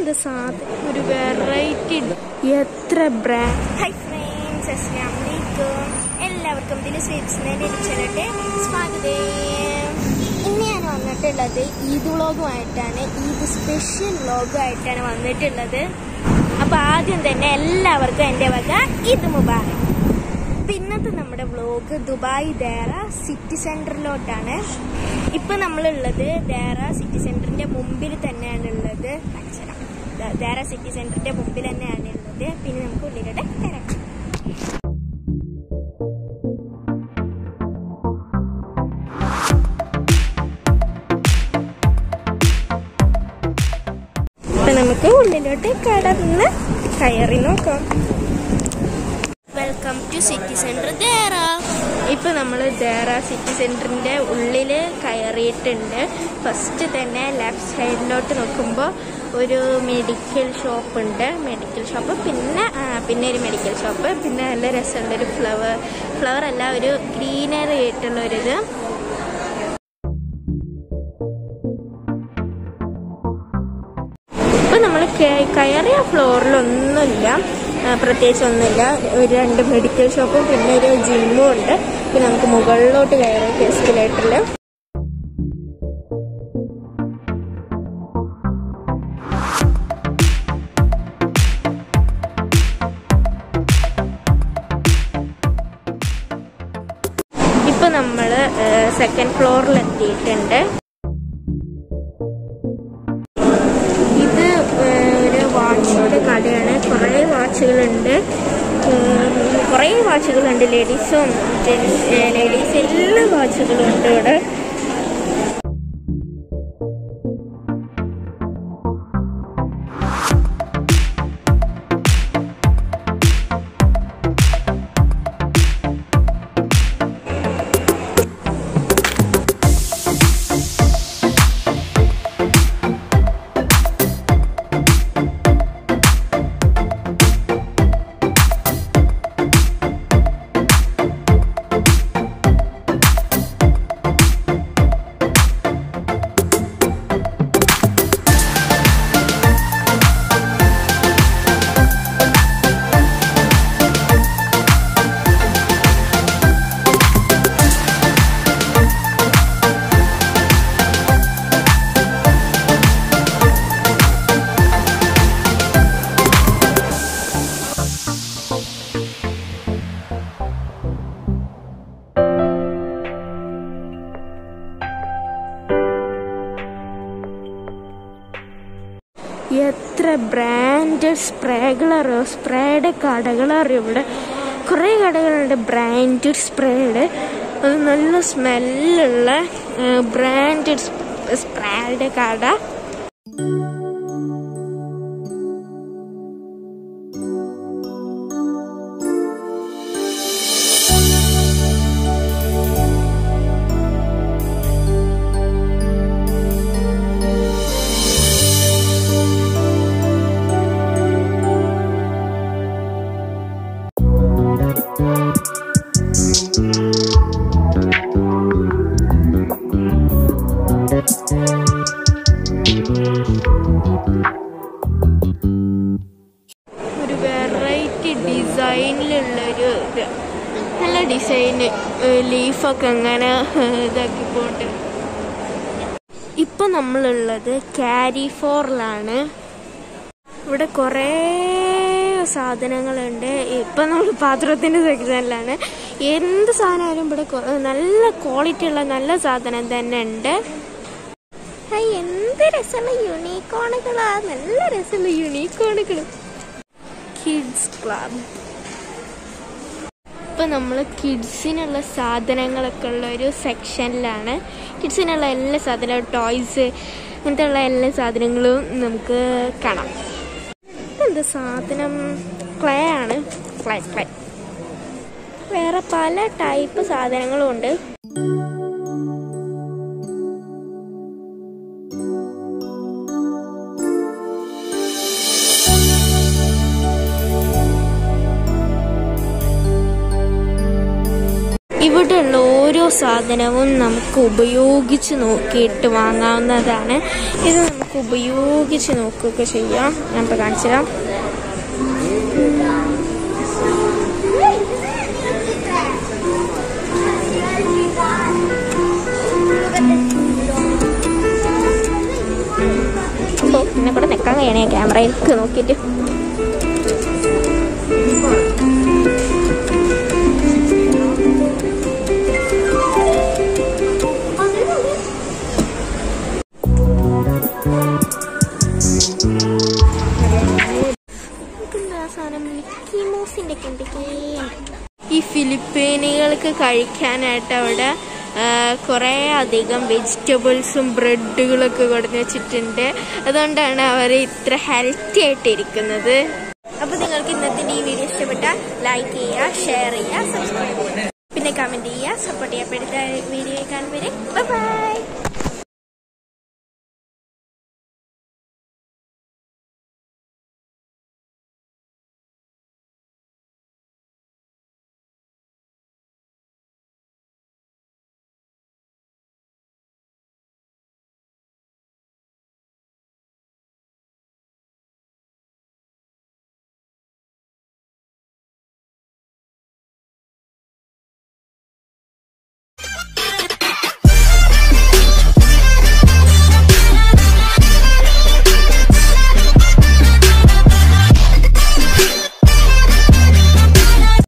ഇതെന്താ സാധനം ഒരു വെറൈറ്റി എത്ര ബ്രാൻഡ് ഹൈ ഫ്രണ്ട്സ് അസ്ലാമലൈക്കും എല്ലാവർക്കും ഇതിൽ സ്വീറ്റ്സിനെ ചെല്ലട്ടെ സ്വാഗതം ഇന്ന് ഞാൻ വന്നിട്ടുള്ളത് ഈദ് വ്ളോഗുമായിട്ടാണ് ഈദ് സ്പെഷ്യൽ വ്ളോഗുമായിട്ടാണ് വന്നിട്ടുള്ളത് അപ്പൊ ആദ്യം തന്നെ എല്ലാവർക്കും എൻ്റെ വക ഈദ് മുബാറക് ഇന്നത്തെ നമ്മുടെ വ്ലോഗ് ദുബായ് ദേറ സിറ്റി സെന്ററിലോട്ടാണ് ഇപ്പൊ നമ്മളുള്ളത് ദേറ സിറ്റി സെന്ററിന്റെ മുമ്പിൽ തന്നെയാണ് ഉള്ളത് കാണിച്ചുതരാം. ദ- ദേറ സിറ്റി സെന്ററിന്റെ മുമ്പിൽ തന്നെയാണ് ഉള്ളത് പിന്നെ നമുക്ക് ഉള്ളിലോട്ട് വരാം ഇപ്പൊ നമുക്ക് ഉള്ളിലോട്ട് കടന്ന് കയറി നോക്കാം welcome to city centre Deira ഇപ്പൊ നമ്മൾ ദേറ സിറ്റി സെന്ററിന്റെ ഉള്ളിൽ കയറിയിട്ടുണ്ട് ഫസ്റ്റ് തന്നെ ലെഫ്റ്റ് സൈഡിലോട്ട് നോക്കുമ്പോൾ ഒരു മെഡിക്കൽ ഷോപ്പ് ഉണ്ട് മെഡിക്കൽ ഷോപ്പ് പിന്നെ ആ, പിന്നെ ഒരു മെഡിക്കൽ ഷോപ്പ് പിന്നെ നല്ല രസമുള്ള ഒരു ഫ്ലവർ ഫ്ലവർ അല്ല ഒരു ഗ്രീനറി ആയിട്ടുള്ള ഒരു ഇത് ഇപ്പൊ നമ്മൾ കയറിയ ഫ്ലോറിലൊന്നുമില്ല ആ, പ്രത്യേകിച്ച് ഒന്നുമില്ല ഒരു രണ്ട് മെഡിക്കൽ ഷോപ്പും പിന്നെ ഒരു ജിമ്മും ഉണ്ട് പിന്നെ നമുക്ക് മുകളിലോട്ട് കയറി എസ്കലേറ്ററിൽ ഇപ്പൊ നമ്മൾ സെക്കൻഡ് ഫ്ലോറിൽ എത്തിയിട്ടുണ്ട് ഇത് ഏഹ്, ഒരു വാച്ചിന്റെ കടയാണ് കുറേ വാച്ചുകളുണ്ട് ഏഹ്, കുറേ വാച്ചുകളുണ്ട് ലേഡീസും ജെൻസ് ലേഡീസ് എല്ലാ വാച്ചുകളും ഉണ്ട് ഇവിടെ എത്ര ബ്രാൻഡഡ് സ്പ്രേകളറിയോ സ്പ്രേയുടെ കടകളറിയോ ഇവിടെ കുറേ കടകളുണ്ട് ബ്രാൻഡഡ് സ്പ്രേയുടെ അത് നല്ല സ്മെല്ലുള്ള ബ്രാൻഡഡ് സ്പ്രേയുടെ കട ഒരു വെറൈറ്റി ഡിസൈനിലുള്ള ഒരു ഇത് നല്ല ഡിസൈന് ലീഫൊക്കെ അങ്ങനെ ഏഹ്, ഇതാക്കി പോട്ട് ഇപ്പൊ നമ്മളുള്ളത് ക്യാരി ഫോറിലാണ് ഇവിടെ കുറേ സാധനങ്ങളുണ്ട് ഇപ്പൊ നമ്മൾ പാത്രത്തിന്റെ സെക്ഷനിലാണ് എന്ത് സാധനമായാലും ഇവിടെ കൊ- നല്ല ക്വാളിറ്റി ഉള്ള നല്ല സാധനം തന്നെ ഉണ്ട് ഹൈ, എന്ത് രസമുള്ള യൂണിക്കോണുകളാ നല്ല രസമുള്ള യൂണിക്കോണുകൾ കിഡ്സ് ക്ലബ് ഇപ്പൊ നമ്മൾ കിഡ്സിനുള്ള സാധനങ്ങളൊക്കെ ഉള്ള ഒരു സെക്ഷനിലാണ് കിഡ്സിനുള്ള എല്ലാ സാധനവും ടോയ്സ് അങ്ങനത്തെ ഉള്ള എല്ലാ സാധനങ്ങളും നമുക്ക് കാണാം ഇതെന്താ സാധനം ക്ലേ ആണ് ക്ലേ ക്ലേ വേറെ പല ടൈപ്പ് സാധനങ്ങളും ഉണ്ട് ഇവിടെയുള്ള ഓരോ സാധനവും നമുക്ക് ഉപയോഗിച്ച് നോക്കിയിട്ട് വാങ്ങാവുന്നതാണ് ഇത് നമുക്ക് ഉപയോഗിച്ച് നോക്കുകയൊക്കെ ചെയ്യാം ഞാൻ ഇപ്പോൾ കാണിച്ചു തരാം ഓ എന്നെ കൂടെ നിൽക്കാൻ കഴിയണേ ക്യാമറയിലേക്ക് നോക്കിയിട്ട് ഇതെന്താ സാധനം മിക്കി മൗസിന്റെ ഈ ഫിലിപ്പീനുകൾക്ക് കഴിക്കാനായിട്ട് അവിടെ കുറേ അധികം വെജിറ്റബിൾസും ബ്രെഡുകളൊക്കെ കൊടുന്ന് വെച്ചിട്ടുണ്ട് അതുകൊണ്ടാണ് അവർ ഇത്ര ഹെൽത്തി ആയിട്ട് ഇരിക്കുന്നത് അപ്പോൾ നിങ്ങൾക്ക് ഇന്നത്തെ ഈ വീഡിയോ ഇഷ്ടപ്പെട്ടാൽ ലൈക്ക് ചെയ്യുക ഷെയർ ചെയ്യുക സബ്സ്ക്രൈബ് ചെയ്യുക പിന്നെ കമൻറ്റ് ചെയ്യുക സപ്പോർട്ട് ചെയ്യുക അടുത്ത വീഡിയോ കാണുമ്പോൾ ബൈ